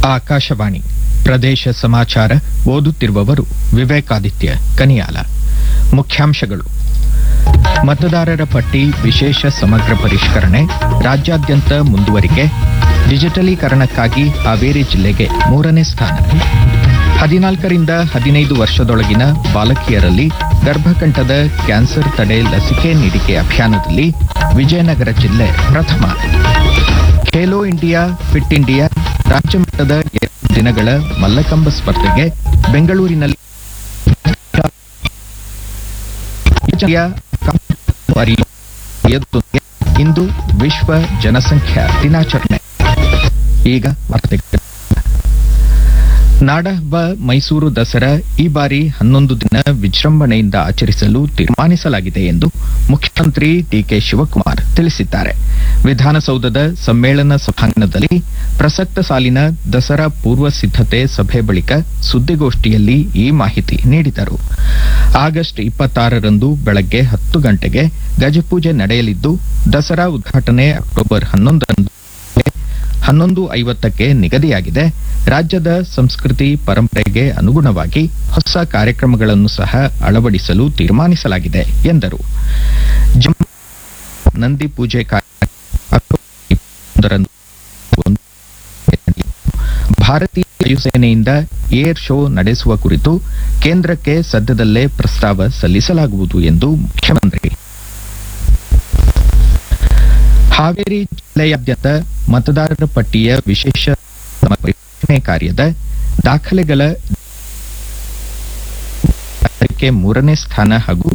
ಆಕಾಶವಾಣಿ ಪ್ರದೇಶ ಸಮಾಚಾರ ಓದುತ್ತಿರುವವರು ವಿವೇಕಾದಿತ್ಯ ಕನಿಯಾಲ ಮುಖ್ಯಾಂಶಗಳು ಮತದಾರರ ಪಟ್ಟಿ ವಿಶೇಷ ಸಮಗ್ರ ಪರಿಷ್ಕರಣೆ ರಾಜ್ಯಾದ್ಯಂತ ಮುಂದುವರಿಕೆ ಡಿಜಿಟಲೀಕರಣಕ್ಕಾಗಿ ಹಾವೇರಿ ಜಿಲ್ಲೆಗೆ ಮೂರನೇ ಸ್ಥಾನ ಹದಿನಾಲ್ಕರಿಂದ ಹದಿನೈದು ವರ್ಷದೊಳಗಿನ ಬಾಲಕಿಯರಲ್ಲಿ ಗರ್ಭಕಂಠದ ಕ್ಯಾನ್ಸರ್ ತಡೆ ಲಸಿಕೆ ನೀಡಿಕೆ ಅಭಿಯಾನದಲ್ಲಿ ವಿಜಯನಗರ ಜಿಲ್ಲೆ ಪ್ರಥಮ ಖೇಲೋ ಇಂಡಿಯಾ ಫಿಟ್ ಇಂಡಿಯಾ ರಾಜ್ಯ ಮಟ್ಟದ ಎರಡು ದಿನಗಳ ಮಲ್ಲಕಂಬ ಸ್ಪರ್ಧೆಗೆ ಬೆಂಗಳೂರಿನಲ್ಲಿ ಇಂದು ವಿಶ್ವ ಜನಸಂಖ್ಯಾ ದಿನಾಚರಣೆ ಈಗ ವಾರ್ತೆಗಳು ನಾಡಹಬ್ಬ ಮೈಸೂರು ದಸರಾ ಈ ಬಾರಿ ಹನ್ನೊಂದು ದಿನ ವಿಜೃಂಭಣೆಯಿಂದ ಆಚರಿಸಲು ತೀರ್ಮಾನಿಸಲಾಗಿದೆ ಎಂದು ಮುಖ್ಯಮಂತ್ರಿ ಡಿಕೆ ಶಿವಕುಮಾರ್ ತಿಳಿಸಿದ್ದಾರೆ ವಿಧಾನಸೌಧದ ಸಮ್ಮೇಳನ ಸಭಾಂಗಣದಲ್ಲಿ ಪ್ರಸಕ್ತ ಸಾಲಿನ ದಸರಾ ಪೂರ್ವ ಸಿದ್ಧತೆ ಸಭೆ ಬಳಿಕ ಸುದ್ದಿಗೋಷ್ಠಿಯಲ್ಲಿ ಈ ಮಾಹಿತಿ ನೀಡಿದರು ಆಗಸ್ಟ್ ಇಪ್ಪತ್ತಾರರಂದು ಬೆಳಗ್ಗೆ ಹತ್ತು ಗಂಟೆಗೆ ಗಜಪೂಜೆ ನಡೆಯಲಿದ್ದು ದಸರಾ ಉದ್ಘಾಟನೆ ಅಕ್ಟೋಬರ್ ಹನ್ನೊಂದರಂದು ಹನ್ನೊಂದು ಐವತ್ತಕ್ಕೆ ನಿಗದಿಯಾಗಿದೆ ರಾಜ್ಯದ ಸಂಸ್ಕೃತಿ ಪರಂಪರೆಗೆ ಅನುಗುಣವಾಗಿ ಹೊಸ ಕಾರ್ಯಕ್ರಮಗಳನ್ನು ಸಹ ಅಳವಡಿಸಲು ತೀರ್ಮಾನಿಸಲಾಗಿದೆ ಎಂದರು ಜಮ್ಮು ನಂದಿ ಪೂಜೆ ಕಾರ್ಯಕ್ರಮ ಅಕ್ಟೋಬರ್ ಇಪ್ಪತ್ತೊಂದರಂದು ಭಾರತೀಯ ವಾಯುಸೇನೆಯಿಂದ ಏರ್ ಶೋ ನಡೆಸುವ ಕುರಿತು ಕೇಂದ್ರಕ್ಕೆ ಸದ್ಯದಲ್ಲೇ ಪ್ರಸ್ತಾವ ಸಲ್ಲಿಸಲಾಗುವುದು ಎಂದು ಮುಖ್ಯಮಂತ್ರಿ ಹಾವೇರಿ ಜಿಲ್ಲೆಯಾದ್ಯಂತ ಮತದಾರರ ಪಟ್ಟಿಯ ವಿಶೇಷ ಪರಿಶೀಲನೆ ಕಾರ್ಯದ ದಾಖಲೆಗಳ ಕ್ಕೆ ಮೂರನೇ ಸ್ಥಾನ ಹಾಗೂ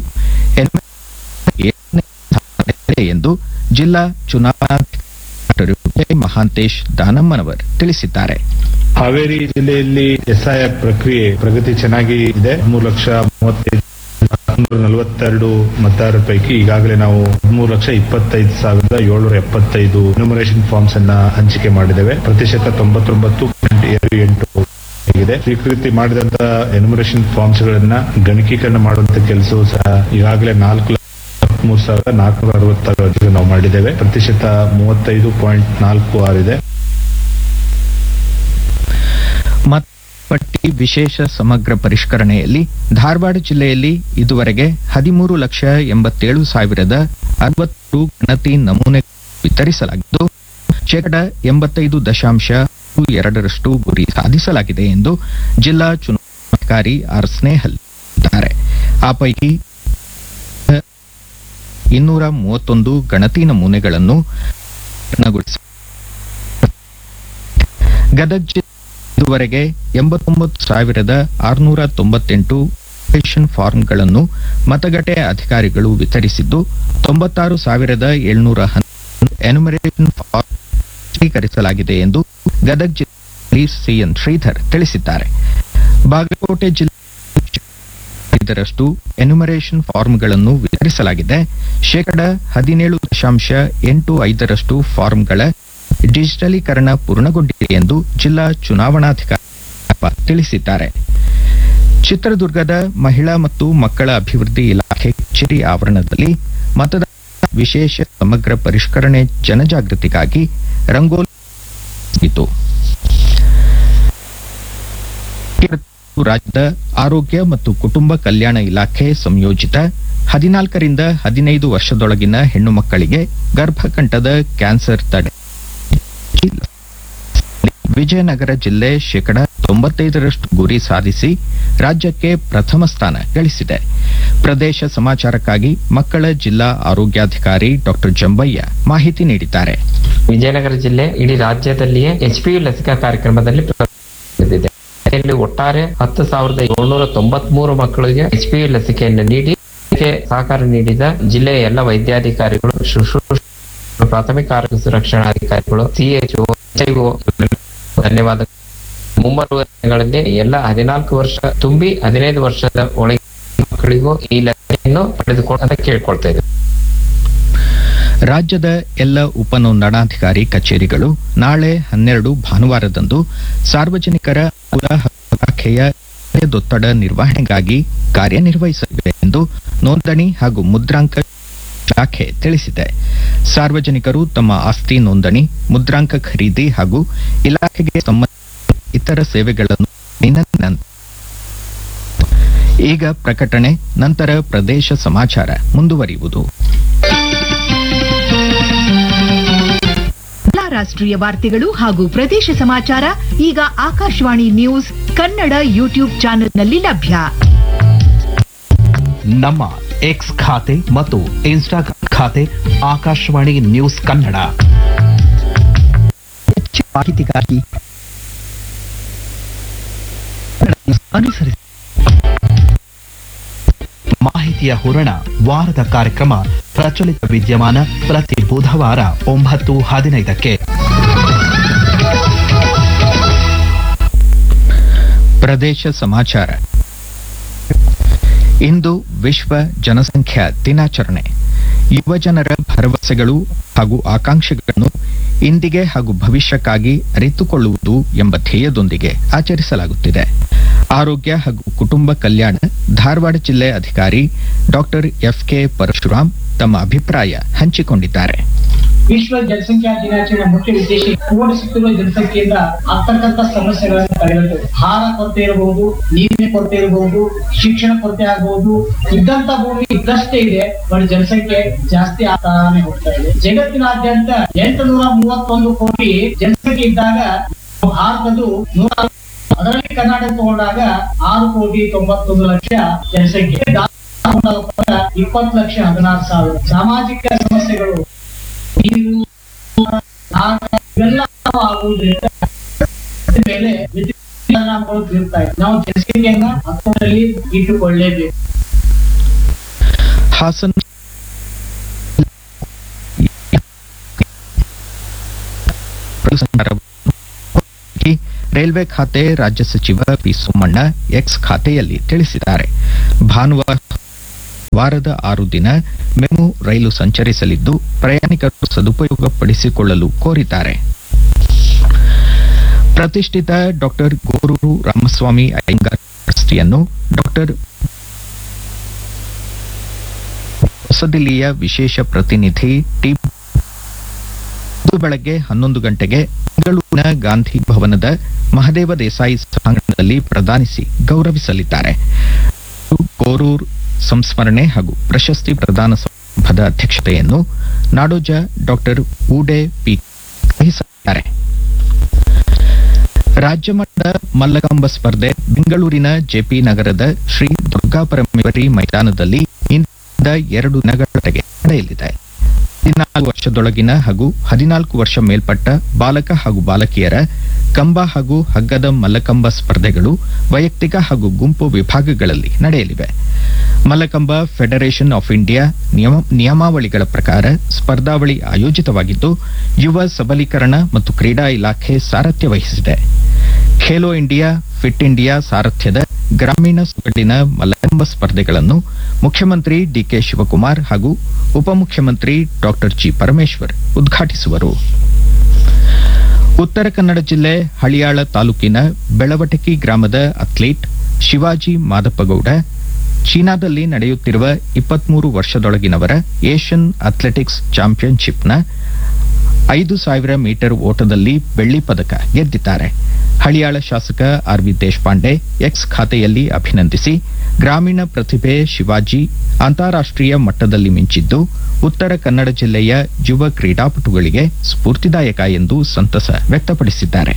ಏಳನೇ ಸ್ಥಾನ ಎಂದು ಜಿಲ್ಲಾ ಚುನಾವಣಾಧಿಕಾರಿ ವಿಜಯ್ ಮಹಾಂತೇಶ್ ದಾನಮ್ಮನವರ್ ತಿಳಿಸಿದ್ದಾರೆ ಹಾವೇರಿ ಜಿಲ್ಲೆಯಲ್ಲಿ ಎಸ್ಐಆರ್ ಪ್ರಕ್ರಿಯೆ ಪ್ರಗತಿ ಚೆನ್ನಾಗಿ ಇದೆ ಮೂರು ಲಕ್ಷ ಮೂವತ್ತೈದು ನೂರ ನಲವತ್ತೆರಡು ಮತದಾರರ ಪೈಕಿ ಈಗಾಗಲೇ ನಾವು ಮೂರು ಲಕ್ಷ ಇಪ್ಪತ್ತೈದು ಸಾವಿರದ ಏಳ್ನೂರ ಎಪ್ಪತ್ತೈದು ನ್ಯೂಮರೇಷನ್ ಫಾರ್ಮ್ಸ್ ಅನ್ನ ಹಂಚಿಕೆ ಮಾಡಿದ್ದೇವೆ ಪ್ರತಿಶತ ತೊಂಬತ್ತೊಂಬತ್ತು ಪಾಯಿಂಟ್ ಏಳು ಎಂಟು ಆಗಿದೆ ಸ್ವೀಕೃತಿ ಮಾಡಿದಂತ ಎನ್ಯುಮರೇಷನ್ ಫಾರ್ಮ್ಸ್ ಗಳನ್ನ ಗಣಕೀಕರಣ ಮಾಡುವಂತ ಕೆಲಸವೂ ಸಹ ಈಗಾಗಲೇ ನಾಲ್ಕು ಲಕ್ಷ ಮೂರು ಸಾವಿರದ ನಾಲ್ಕುನೂರ ಅರವತ್ತಾರು ಅರ್ಜಿಗಳು ನಾವು ಮಾಡಿದ್ದೇವೆ ಪ್ರತಿಶತ ಮೂವತ್ತೈದು ಪಾಯಿಂಟ್ ನಾಲ್ಕು ಆರು ಇದೆ ಮತ ಪಟ್ಟಿ ವಿಶೇಷ ಸಮಗ್ರ ಪರಿಷ್ಕರಣೆಯಲ್ಲಿ ಧಾರವಾಡ ಜಿಲ್ಲೆಯಲ್ಲಿ ಇದುವರೆಗೆ ಹದಿಮೂರು ಲಕ್ಷ ಎಂಬತ್ತೇಳು ಸಾವಿರದ ಅರವತ್ತು ಗಣತಿ ನಮೂನೆ ವಿತರಿಸಲಾಗಿದ್ದು ಶೇಕಡ ಎಂಬತ್ತೈದು ದಶಾಂಶ ಎರಡರಷ್ಟು ಗುರಿ ಸಾಧಿಸಲಾಗಿದೆ ಎಂದು ಜಿಲ್ಲಾ ಚುನಾವಣಾಧಿಕಾರಿ ಆರ್ ಸ್ನೇಹಲ್ ಹೇಳಿದ್ದಾರೆ ಆ ಪೈಕಿ ಇನ್ನೂರ ಮೂವತ್ತೊಂದು ಗಣತಿ ನಮೂನೆಗಳನ್ನು ಪೂರ್ಣಗೊಳಿಸ ಗದಗ ಜಿಲ್ಲೆ ಇದುವರೆಗೆ ಎಂಬತ್ತೊಂಬತ್ತು ಸಾವಿರದ ಆರುನೂರ ತೊಂಬತ್ತೆಂಟು ಅಪ್ಲಿಕೇಶನ್ ಫಾರ್ಮ್ಗಳನ್ನು ಮತಗಟ್ಟೆ ಅಧಿಕಾರಿಗಳು ವಿತರಿಸಿದ್ದು ತೊಂಬತ್ತಾರು ಸಾವಿರದ ಏಳ್ನೂರ ಹನ್ನೊಂದು ಎನ್ಯುಮರೇಷನ್ ಫಾರ್ಮ್ ಸ್ವೀಕರಿಸಲಾಗಿದೆ ಎಂದು ಗದಗ ಜಿಲ್ಲೆಯಲ್ಲಿ ಸಿಎನ್ ಶ್ರೀಧರ್ ತಿಳಿಸಿದ್ದಾರೆ ಬಾಗಲಕೋಟೆ ಜಿಲ್ಲೆ ಐದರಷ್ಟು ಎನ್ಯುಮರೇಷನ್ ಫಾರ್ಮ್ಗಳನ್ನು ವಿತರಿಸಲಾಗಿದೆ ಶೇಕಡ ಹದಿನೇಳು ದಶಾಂಶ ಎಂಟು ಐದರಷ್ಟು ಫಾರ್ಮ್ಗಳ ಡಿಜಿಟಲೀಕರಣ ಪೂರ್ಣಗೊಂಡಿದೆ ಎಂದು ಜಿಲ್ಲಾ ಚುನಾವಣಾಧಿಕಾರಿ ತಿಳಿಸಿದ್ದಾರೆ ಚಿತ್ರದುರ್ಗದ ಮಹಿಳಾ ಮತ್ತು ಮಕ್ಕಳ ಅಭಿವೃದ್ಧಿ ಇಲಾಖೆ ಕಚೇರಿ ಆವರಣದಲ್ಲಿ ಮತದಾರ ವಿಶೇಷ ಸಮಗ್ರ ಪರಿಷ್ಕರಣೆ ಜನಜಾಗೃತಿಗಾಗಿ ರಂಗೋಲಿ ಇತ್ತು. ರಾಜ್ಯದ ಆರೋಗ್ಯ ಮತ್ತು ಕುಟುಂಬ ಕಲ್ಯಾಣ ಇಲಾಖೆ ಸಂಯೋಜಿತ ಹದಿನಾಲ್ಕರಿಂದ ಹದಿನೈದು ವರ್ಷದೊಳಗಿನ ಹೆಣ್ಣು ಮಕ್ಕಳಿಗೆ ಗರ್ಭಕಂಠದ ಕ್ಯಾನ್ಸರ್ ತಡೆ ವಿಜಯನಗರ ಜಿಲ್ಲೆ ಶೇಕಡ ತೊಂಬತ್ತೈದರಷ್ಟು ಗುರಿ ಸಾಧಿಸಿ ರಾಜ್ಯಕ್ಕೆ ಪ್ರಥಮ ಸ್ಥಾನ ಗಳಿಸಿದೆ ಪ್ರದೇಶ ಸಮಾಚಾರಕ್ಕಾಗಿ ಮಕ್ಕಳ ಜಿಲ್ಲಾ ಆರೋಗ್ಯಾಧಿಕಾರಿ ಡಾಕ್ಟರ್ ಜಂಬಯ್ಯ ಮಾಹಿತಿ ನೀಡಿದ್ದಾರೆ ವಿಜಯನಗರ ಜಿಲ್ಲೆ ಇಡೀ ರಾಜ್ಯದಲ್ಲಿಯೇ ಎಚ್ಪಿಯು ಲಸಿಕಾ ಕಾರ್ಯಕ್ರಮದಲ್ಲಿ ಪ್ರಗತಿಸಿದೆ. ಇಲ್ಲಿ ಒಟ್ಟಾರೆ ಹತ್ತು ಸಾವಿರದ ಏಳ್ನೂರ ತೊಂಬತ್ಮೂರು ಮಕ್ಕಳಿಗೆ ಎಚ್ಪಿಯು ಲಸಿಕೆಯನ್ನು ನೀಡಿ ಇದಕ್ಕೆ ಸಹಕಾರ ನೀಡಿದ ಜಿಲ್ಲೆಯ ಎಲ್ಲ ವೈದ್ಯಾಧಿಕಾರಿಗಳು ಶುಶ್ರೂಷ ಪ್ರಾಥಮಿಕ ಆರೋಗ್ಯ ಸುರಕ್ಷಣಾಧಿಕಾರಿಗಳು ಸಿಎಚ್ಒ ಧನ್ಯವಾದ ಮುಂಬರುವ ದಿನಗಳಲ್ಲಿ ಎಲ್ಲ ಹದಿನಾಲ್ಕು ವರ್ಷ ತುಂಬಿ ಹದಿನೈದು ವರ್ಷದ ಒಳಗೆ ಮಕ್ಕಳಿಗೂ ಈ ಲಸಿಕೆಯನ್ನು ಪಡೆದುಕೊಂಡು ಅಂತ ಕೇಳ್ಕೊಳ್ತಾ ಇದ್ದೇವೆ ರಾಜ್ಯದ ಎಲ್ಲ ಉಪನೋಂದಣಾಧಿಕಾರಿ ಕಚೇರಿಗಳು ನಾಳೆ ಹನ್ನೆರಡು ಭಾನುವಾರದಂದು ಸಾರ್ವಜನಿಕರ ಅನುಕೂಲ ಹಾಗೂ ಇಲಾಖೆಯ ಕಾರ್ಯದೊತ್ತಡ ನಿರ್ವಹಣೆಗಾಗಿ ಕಾರ್ಯನಿರ್ವಹಿಸಲಿವೆ ಎಂದು ನೋಂದಣಿ ಹಾಗೂ ಮುದ್ರಾಂಕ ಇಲಾಖೆ ತಿಳಿಸಿದೆ ಸಾರ್ವಜನಿಕರು ತಮ್ಮ ಆಸ್ತಿ ನೋಂದಣಿ ಮುದ್ರಾಂಕ ಖರೀದಿ ಹಾಗೂ ಇಲಾಖೆಗೆ ಸಂಬಂಧ ಇತರ ಸೇವೆಗಳನ್ನು ದೈನಂದಿನ ಈಗ ಪ್ರಕಟಣೆ ನಂತರ ಪ್ರದೇಶ ಸಮಾಚಾರ ಮುಂದುವರಿಯುವುದು ಎಲ್ಲಾ ರಾಷ್ಟ್ರೀಯ ವಾರ್ತೆಗಳು ಹಾಗೂ ಪ್ರದೇಶ ಸಮಾಚಾರ ಈಗ ಆಕಾಶವಾಣಿ ನ್ಯೂಸ್ ಕನ್ನಡ ಯೂಟ್ಯೂಬ್ ಚಾನೆಲ್ನಲ್ಲಿ ಲಭ್ಯ ನಮ್ಮ ಎಕ್ಸ್ ಖಾತೆ ಮತ್ತು ಇನ್ಸ್ಟಾಗ್ರಾಂ ಖಾತೆ ಆಕಾಶವಾಣಿ ನ್ಯೂಸ್ ಕನ್ನಡ ಮಾಹಿತಿಗಾಗಿ ಅನುಸರಿಸಿ ಮಾಹಿತಿಯ ಹೂರಣ ವಾರದ ಕಾರ್ಯಕ್ರಮ ಪ್ರಚಲಿತ ವಿದ್ಯಮಾನ ಪ್ರತಿ ಬುಧವಾರ ಒಂಬತ್ತು ಹದಿನೈದಕ್ಕೆ ಪ್ರದೇಶ ಸಮಾಚಾರ ಇಂದು ವಿಶ್ವ ಜನಸಂಖ್ಯಾ ದಿನಾಚರಣೆ ಯುವಜನರ ಭರವಸೆಗಳು ಹಾಗೂ ಆಕಾಂಕ್ಷೆಗಳನ್ನು ಇಂದಿಗೆ ಹಾಗೂ ಭವಿಷ್ಯಕ್ಕಾಗಿ ಅರಿತುಕೊಳ್ಳುವುದು ಎಂಬ ಧ್ಯೇಯದೊಂದಿಗೆ ಆಚರಿಸಲಾಗುತ್ತಿದೆ ಆರೋಗ್ಯ ಹಾಗೂ ಕುಟುಂಬ ಕಲ್ಯಾಣ ಧಾರವಾಡ ಜಿಲ್ಲೆ ಅಧಿಕಾರಿ ಡಾಕ್ಟರ್ ಎಫ್ಕೆ ಪರಶುರಾಮ್ ತಮ್ಮ ಅಭಿಪ್ರಾಯ ಹಂಚಿಕೊಂಡಿದ್ದಾರೆ ವಿಶ್ವ ಜನಸಂಖ್ಯಾ ದಿನಾಚರಣೆ ಮುಖ್ಯ ಉದ್ದೇಶ ಕೂಡಿಸುತ್ತಿರುವ ಜನಸಂಖ್ಯೆಯಿಂದ ಆಗ್ತಕ್ಕಂಥ ಸಮಸ್ಯೆಗಳನ್ನು ತಡೆಗಟ್ಟುವುದು ಆಹಾರ ಕೊರತೆ ಇರಬಹುದು ನೀರಿನ ಕೊರತೆ ಇರಬಹುದು ಶಿಕ್ಷಣ ಕೊರತೆ ಆಗಬಹುದು ಇದ್ದಂತ ಭೂಮಿ ಇದ್ದಷ್ಟೇ ಇದೆ ಬಟ್ ಜನಸಂಖ್ಯೆ ಜಾಸ್ತಿ ಆಗ್ತಾನೆ ಹೋಗ್ತಾ ಇದೆ ಜಗತ್ತಿನಾದ್ಯಂತ ಎಂಟು ನೂರ ಮೂವತ್ತೊಂದು ಕೋಟಿ ಜನಸಂಖ್ಯೆ ಇದ್ದಾಗ ಭಾರತದ್ದು ನೂರ ಅದರಲ್ಲಿ ಕರ್ನಾಟಕ ತಗೊಂಡಾಗ ಆರು ಕೋಟಿ ತೊಂಬತ್ತೊಂದು ಲಕ್ಷ ಜನಸಂಖ್ಯೆ ಇಪ್ಪತ್ತು ಲಕ್ಷ ಹದಿನಾರು ಸಾವಿರ ಸಾಮಾಜಿಕ ಸಮಸ್ಯೆಗಳು ನೀರು ಆಗ ಇವೆಲ್ಲ ಆಗುವುದರಿಂದ ಅದ್ರ ಮೇಲೆ ವಿದ್ಯುತ್ ಪರಿಣಾಮಗಳು ಬೀರ್ತಾ ಇದೆ ನಾವು ಜನಸಂಖ್ಯೆಯನ್ನ ಹತ್ತರಲ್ಲಿ ಇಟ್ಟುಕೊಳ್ಳೇಬೇಕು ಹಾಸನ ರೈಲ್ವೆ ಖಾತೆ ರಾಜ್ಯ ಸಚಿವ ಪಿ ಸೋಮಣ್ಣ ಎಕ್ಸ್ ಖಾತೆಯಲ್ಲಿ ತಿಳಿಸಿದ್ದಾರೆ ಭಾನುವಾರ ವಾರದ ಆರು ದಿನ ಮೆಮು ರೈಲು ಸಂಚರಿಸಲಿದ್ದು ಪ್ರಯಾಣಿಕರು ಸದುಪಯೋಗಪಡಿಸಿಕೊಳ್ಳಲು ಕೋರಿದ್ದಾರೆ ಪ್ರತಿಷ್ಠಿತ ಡಾಕ್ಟರ್ ಗೋರೂರು ರಾಮಸ್ವಾಮಿ ಅಯ್ಯಂಗಾರ್ ಪ್ರಶಸ್ತಿಯನ್ನು ಡಾಕ್ಟರ್ ಹೊಸದಿಲ್ಲಿಯ ವಿಶೇಷ ಪ್ರತಿನಿಧಿ ಟಿ ಇಂದು ಬೆಳಗ್ಗೆ ಹನ್ನೊಂದು ಗಂಟೆಗೆ ಬೆಂಗಳೂರಿನ ಗಾಂಧಿ ಭವನದ ಮಹದೇವ ದೇಸಾಯಿ ಸಭಾಂಗಣದಲ್ಲಿ ಪ್ರದಾನಿಸಿ ಗೌರವಿಸಲಿದ್ದಾರೆ ಗೋರೂರ್ ಸಂಸ್ಮರಣೆ ಹಾಗೂ ಪ್ರಶಸ್ತಿ ಪ್ರದಾನ ಸಮಾರಂಭದ ಅಧ್ಯಕ್ಷತೆಯನ್ನು ನಾಡೋಜ ಡಾಕ್ಟರ್ ಊಡೆ ಪಿ ವಹಿಸಲಿದ್ದಾರೆ ರಾಜ್ಯ ಮಟ್ಟದ ಮಲ್ಲಕಂಬ ಸ್ಪರ್ಧೆ ಬೆಂಗಳೂರಿನ ಜೆಪಿ ನಗರದ ಶ್ರೀ ದುರ್ಗಾಪರಮೇಶ್ವರಿ ಮೈದಾನದಲ್ಲಿ ಇಂದಿನಿಂದ ಎರಡು ದಿನಗಳವರೆಗೆ ನಡೆಯಲಿದೆ ಹದಿನಾಲ್ಕು ವರ್ಷದೊಳಗಿನ ಹಾಗೂ ಹದಿನಾಲ್ಕು ವರ್ಷ ಮೇಲ್ಪಟ್ಟ ಬಾಲಕ ಹಾಗೂ ಬಾಲಕಿಯರ ಕಂಬ ಹಾಗೂ ಹಗ್ಗದ ಮಲ್ಲಕಂಬ ಸ್ಪರ್ಧೆಗಳು ವೈಯಕ್ತಿಕ ಹಾಗೂ ಗುಂಪು ವಿಭಾಗಗಳಲ್ಲಿ ನಡೆಯಲಿವೆ ಮಲ್ಲಕಂಬ ಫೆಡರೇಷನ್ ಆಫ್ ಇಂಡಿಯಾ ನಿಯಮ- ನಿಯಮಾವಳಿಗಳ ಪ್ರಕಾರ ಸ್ಪರ್ಧಾವಳಿ ಆಯೋಜಿತವಾಗಿದ್ದು ಯುವ ಸಬಲೀಕರಣ ಮತ್ತು ಕ್ರೀಡಾ ಇಲಾಖೆ ಸಾರಥ್ಯ ವಹಿಸಿದೆ ಖೇಲೋ ಇಂಡಿಯಾ ಫಿಟ್ ಇಂಡಿಯಾ ಸಾರಥ್ಯದ ಗ್ರಾಮೀಣ ಸೊಗಡಿನ ಮಲ್ಲಕಂಬ ಸ್ಪರ್ಧೆಗಳನ್ನು ಮುಖ್ಯಮಂತ್ರಿ ಡಿಕೆ ಶಿವಕುಮಾರ್ ಹಾಗೂ ಉಪಮುಖ್ಯಮಂತ್ರಿ ಡಾಕ್ಟರ್ ಜಿ ಪರಮೇಶ್ವರ್ ಉದ್ಘಾಟಿಸುವರು ಉತ್ತರ ಕನ್ನಡ ಜಿಲ್ಲೆ ಹಳಿಯಾಳ ತಾಲೂಕಿನ ಬೆಳವಟಕಿ ಗ್ರಾಮದ ಅಥ್ಲೀಟ್ ಶಿವಾಜಿ ಮಾದಪ್ಪಗೌಡ ಚೀನಾದಲ್ಲಿ ನಡೆಯುತ್ತಿರುವ ಇಪ್ಪತ್ಮೂರು ವರ್ಷದೊಳಗಿನವರ ಏಷ್ಯನ್ ಅಥ್ಲೆಟಿಕ್ಸ್ ಚಾಂಪಿಯನ್ಶಿಪ್ನ ಐದು ಸಾವಿರ ಮೀಟರ್ ಓಟದಲ್ಲಿ ಬೆಳ್ಳಿ ಪದಕ ಗೆದ್ದಿದ್ದಾರೆ ಹಳಿಯಾಳ ಶಾಸಕ ಆರ್ ವಿ ದೇಶಪಾಂಡೆ ಎಕ್ಸ್ ಖಾತೆಯಲ್ಲಿ ಅಭಿನಂದಿಸಿ ಗ್ರಾಮೀಣ ಪ್ರತಿಭೆ ಶಿವಾಜಿ ಅಂತಾರಾಷ್ಟ್ರೀಯ ಮಟ್ಟದಲ್ಲಿ ಮಿಂಚಿದ್ದು ಉತ್ತರ ಕನ್ನಡ ಜಿಲ್ಲೆಯ ಯುವ ಕ್ರೀಡಾಪಟುಗಳಿಗೆ ಸ್ಫೂರ್ತಿದಾಯಕ ಎಂದು ಸಂತಸ ವ್ಯಕ್ತಪಡಿಸಿದ್ದಾರೆ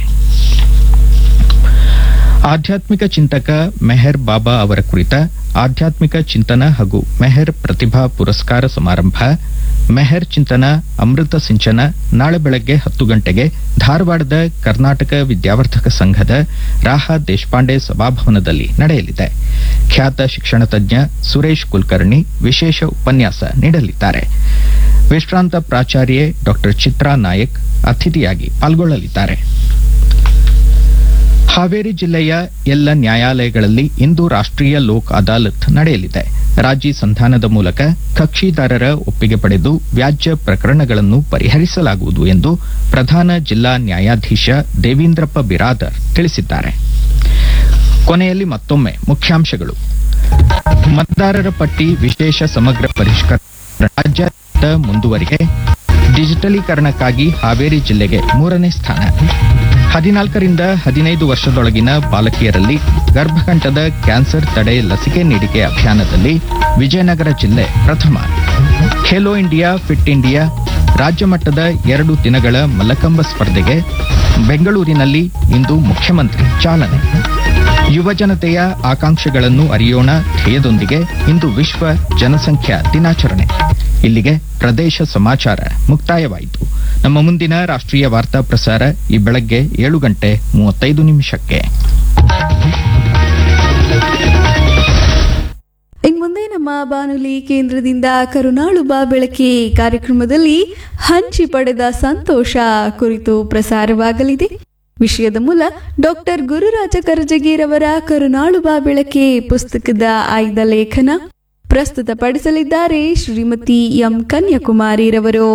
ಆಧ್ಯಾತ್ಮಿಕ ಚಿಂತಕ ಮೆಹರ್ ಬಾಬಾ ಅವರ ಕುರಿತ ಆಧ್ಯಾತ್ಮಿಕ ಚಿಂತನ ಹಾಗೂ ಮೆಹರ್ ಪ್ರತಿಭಾ ಪುರಸ್ಕಾರ ಸಮಾರಂಭ ಮೆಹರ್ ಚಿಂತನ ಅಮೃತ ಸಿಂಚನ ನಾಳೆ ಬೆಳಗ್ಗೆ ಹತ್ತು ಗಂಟೆಗೆ ಧಾರವಾಡದ ಕರ್ನಾಟಕ ವಿದ್ಯಾವರ್ಧಕ ಸಂಘದ ರಾಹ ದೇಶಪಾಂಡೆ ಸಭಾಭವನದಲ್ಲಿ ನಡೆಯಲಿದೆ ಖ್ಯಾತ ಶಿಕ್ಷಣ ತಜ್ಞ ಸುರೇಶ್ ಕುಲಕರ್ಣಿ ವಿಶೇಷ ಉಪನ್ಯಾಸ ನೀಡಲಿದ್ದಾರೆ ವಿಶ್ರಾಂತ ಪ್ರಾಚಾರ್ಯೆ ಡಾಕ್ಟರ್ ಚಿತ್ರಾ ನಾಯಕ್ ಅತಿಥಿಯಾಗಿ ಪಾಲ್ಗೊಳ್ಳಲಿದ್ದಾರೆ ಹಾವೇರಿ ಜಿಲ್ಲೆಯ ಎಲ್ಲ ನ್ಯಾಯಾಲಯಗಳಲ್ಲಿ ಇಂದು ರಾಷ್ಟ್ರೀಯ ಲೋಕ್ ಅದಾಲತ್ ನಡೆಯಲಿದೆ ರಾಜಿ ಸಂಧಾನದ ಮೂಲಕ ಕಕ್ಷಿದಾರರ ಒಪ್ಪಿಗೆ ಪಡೆದು ವ್ಯಾಜ್ಯ ಪ್ರಕರಣಗಳನ್ನು ಪರಿಹರಿಸಲಾಗುವುದು ಎಂದು ಪ್ರಧಾನ ಜಿಲ್ಲಾ ನ್ಯಾಯಾಧೀಶ ದೇವೀಂದ್ರಪ್ಪ ಬಿರಾದರ್ ತಿಳಿಸಿದ್ದಾರೆ ಕೊನೆಯಲ್ಲಿ ಮತ್ತೊಮ್ಮೆ ಮುಖ್ಯಾಂಶಗಳು ಮತದಾರರ ಪಟ್ಟಿ ವಿಶೇಷ ಸಮಗ್ರ ಪರಿಷ್ಕರಣೆ ರಾಜ್ಯಾದ್ಯಂತ ಮುಂದುವರಿಕೆ ಡಿಜಿಟಲೀಕರಣಕ್ಕಾಗಿ ಹಾವೇರಿ ಜಿಲ್ಲೆಗೆ ಮೂರನೇ ಸ್ಥಾನ ಹದಿನಾಲ್ಕರಿಂದ ಹದಿನೈದು ವರ್ಷದೊಳಗಿನ ಬಾಲಕಿಯರಲ್ಲಿ ಗರ್ಭಕಂಠದ ಕ್ಯಾನ್ಸರ್ ತಡೆ ಲಸಿಕೆ ನೀಡಿಕೆ ಅಭಿಯಾನದಲ್ಲಿ ವಿಜಯನಗರ ಜಿಲ್ಲೆ ಪ್ರಥಮ ಖೇಲೋ ಇಂಡಿಯಾ ಫಿಟ್ ಇಂಡಿಯಾ ರಾಜ್ಯ ಮಟ್ಟದ ಎರಡು ದಿನಗಳ ಮಲ್ಲಕಂಬ ಸ್ಪರ್ಧೆಗೆ ಬೆಂಗಳೂರಿನಲ್ಲಿ ಇಂದು ಮುಖ್ಯಮಂತ್ರಿ ಚಾಲನೆ ಯುವ ಜನತೆಯ ಆಕಾಂಕ್ಷೆಗಳನ್ನು ಅರಿಯೋಣ ಧ್ಯೇಯದೊಂದಿಗೆ ಇಂದು ವಿಶ್ವ ಜನಸಂಖ್ಯಾ ದಿನಾಚರಣೆ ಇಲ್ಲಿಗೆ ಪ್ರದೇಶ ಸಮಾಚಾರ ಮುಕ್ತಾಯವಾಯಿತು ನಮ್ಮ ಮುಂದಿನ ರಾಷ್ಟ್ರೀಯ ವಾರ್ತಾ ಪ್ರಸಾರ ಈ ಬೆಳಗ್ಗೆ ಏಳು ಗಂಟೆ ಮೂವತ್ತೈದು ನಿಮಿಷಕ್ಕೆ ಇನ್ನು ಮುಂದೆ ನಮ್ಮ ಬಾನುಲಿ ಕೇಂದ್ರದಿಂದ ಕರುನಾಳು ಬಾ ಬೆಳಕಿ ಕಾರ್ಯಕ್ರಮದಲ್ಲಿ ಹಂಚಿ ಪಡೆದ ಸಂತೋಷ ಕುರಿತು ಪ್ರಸಾರವಾಗಲಿದೆ ವಿಷಯದ ಮೂಲ ಡಾಕ್ಟರ್ ಗುರುರಾಜ ಕರಜಗಿರವರ ಕರುನಾಳು ಬಾ ಬೆಳಕೆ ಪುಸ್ತಕದ ಆಯ್ದ ಲೇಖನ ಪ್ರಸ್ತುತಪಡಿಸಲಿದ್ದಾರೆ ಶ್ರೀಮತಿ ಎಂ ಕನ್ಯಾಕುಮಾರಿರವರು